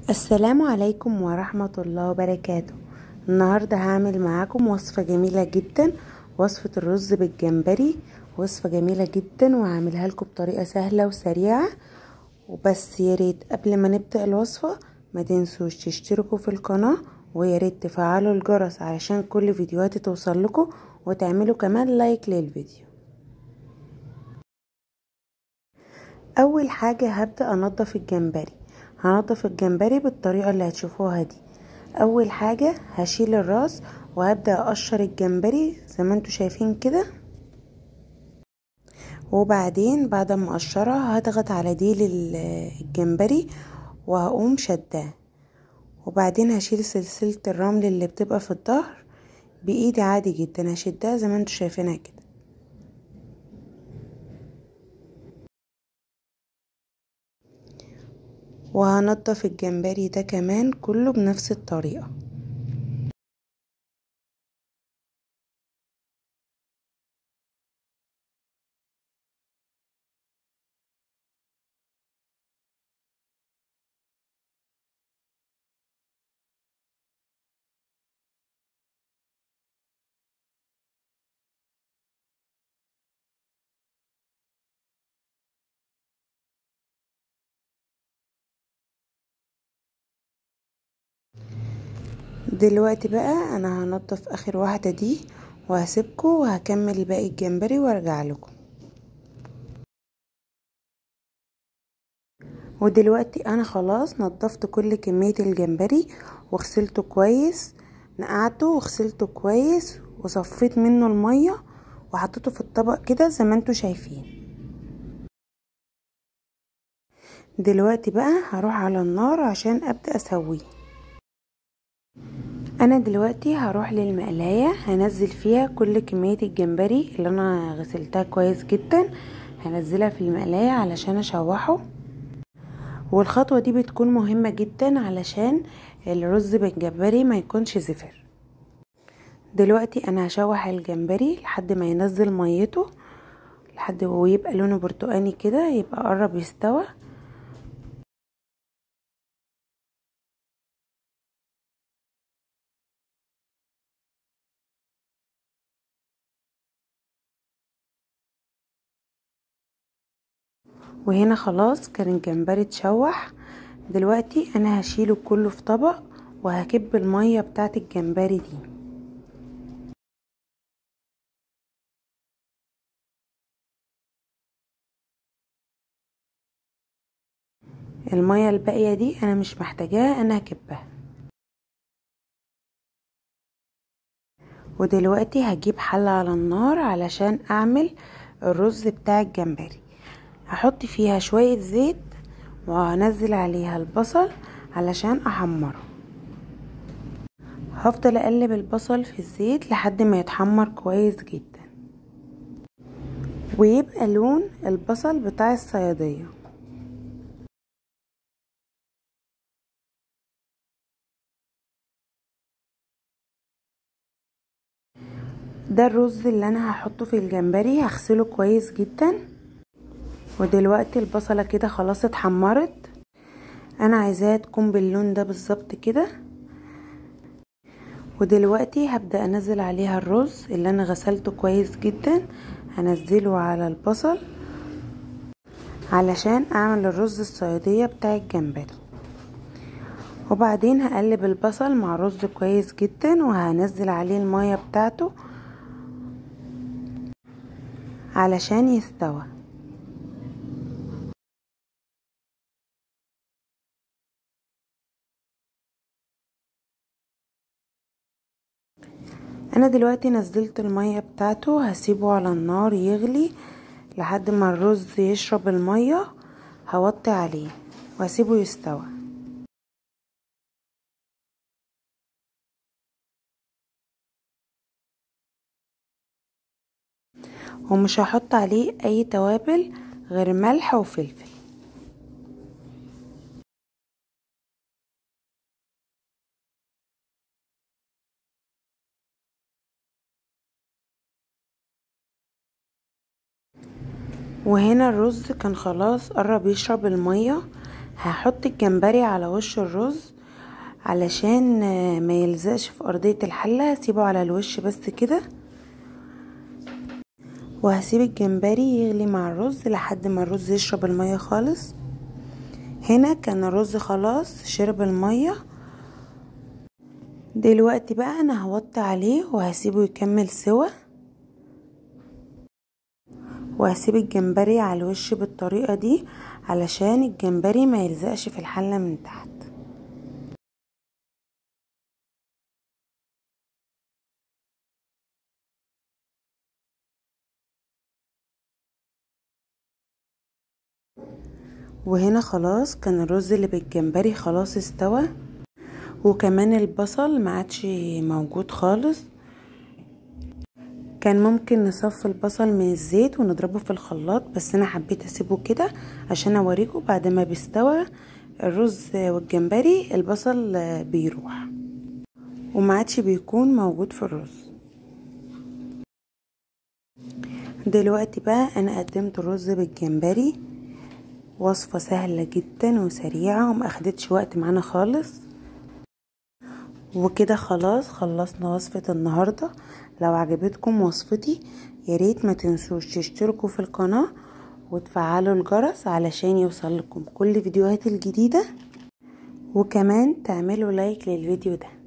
السلام عليكم ورحمة الله وبركاته النهاردة هعمل معاكم وصفة جميلة جدا وصفة الرز بالجمبري وصفة جميلة جدا وهعملها لكم بطريقة سهلة وسريعة وبس ياريت قبل ما نبدأ الوصفة ما تنسوش تشتركوا في القناة وياريت تفعلوا الجرس علشان كل فيديوهاتي توصل لكم وتعملوا كمان لايك للفيديو اول حاجة هبدأ انضف الجمبري هنضف الجمبري بالطريقة اللي هتشوفوها دي اول حاجة هشيل الراس وهبدأ اقشر الجمبري زي ما انتوا شايفين كده وبعدين بعد ما اقشرها هضغط على ديل الجمبري وهقوم شداه وبعدين هشيل سلسلة الرمل اللي بتبقى في الظهر بايدي عادي جدا هشدها زي ما انتوا شايفينها كده وهنضف الجمبري ده كمان كله بنفس الطريقة دلوقتي بقى انا هنضف اخر واحدة دي وهسيبكم وهكمل باقي الجمبري وارجع لكم ودلوقتي انا خلاص نضفت كل كمية الجمبري وغسلته كويس نقعته وغسلته كويس وصفيت منه المية وحطيته في الطبق كده زي ما انتوا شايفين دلوقتي بقى هروح على النار عشان ابدأ اسويه انا دلوقتي هروح للمقلاية هنزل فيها كل كمية الجمبري اللي انا غسلتها كويس جدا هنزلها في المقلاية علشان اشوحه والخطوة دي بتكون مهمة جدا علشان الرز بالجمبري ما يكونش زفر دلوقتي انا هشوح الجمبري لحد ما ينزل ميته لحد ويبقى لونه برتقاني كده يبقى قرب يستوى وهنا خلاص كان الجمبري اتشوح دلوقتي انا هشيله كله في طبق وهكب المية بتاعت الجمبري دي المية الباقية دي انا مش محتاجاها انا هكبها ودلوقتي هجيب حلة على النار علشان اعمل الرز بتاع الجمبري هحط فيها شوية زيت وهنزل عليها البصل علشان احمره هفضل اقلب البصل في الزيت لحد ما يتحمر كويس جدا ويبقى لون البصل بتاع الصيادية ده الرز اللي انا هحطه في الجمبري هغسله كويس جدا ودلوقتي البصله كده خلاص اتحمرت انا عايزاها تكون باللون ده بالظبط كده ودلوقتي هبدا انزل عليها الرز اللي انا غسلته كويس جدا هنزله على البصل علشان اعمل الرز الصياديه بتاع الجمبري وبعدين هقلب البصل مع الرز كويس جدا وهنزل عليه الميه بتاعته علشان يستوى انا دلوقتي نزلت المية بتاعته هسيبه على النار يغلي لحد ما الرز يشرب المية هوطي عليه وهسيبه يستوى ومش هحط عليه اي توابل غير ملح وفلفل وهنا الرز كان خلاص قرب يشرب المية هحط الجمبري على وش الرز علشان ما يلزقش في ارضية الحلة هسيبه على الوش بس كده وهسيب الجمبري يغلي مع الرز لحد ما الرز يشرب المية خالص هنا كان الرز خلاص شرب المية دلوقتي بقى انا هوطي عليه وهسيبه يكمل سوا وهسيب الجمبري على الوش بالطريقة دي علشان الجمبري ما يلزقش في الحلة من تحت وهنا خلاص كان الرز اللي بالجمبري خلاص استوى وكمان البصل ما عادش موجود خالص كان ممكن نصفي البصل من الزيت ونضربه في الخلاط بس انا حبيت اسيبه كده عشان اوريكم بعد ما بيستوى الرز والجمبري البصل بيروح وما عادش بيكون موجود في الرز دلوقتي بقى انا قدمت الرز بالجمبري وصفة سهلة جدا وسريعة وما اخدتش وقت معانا خالص وكده خلاص خلصنا وصفة النهاردة لو عجبتكم وصفتي ياريت ما تنسوش تشتركوا في القناة وتفعلوا الجرس علشان يوصل لكم كل فيديوهات الجديدة وكمان تعملوا لايك للفيديو ده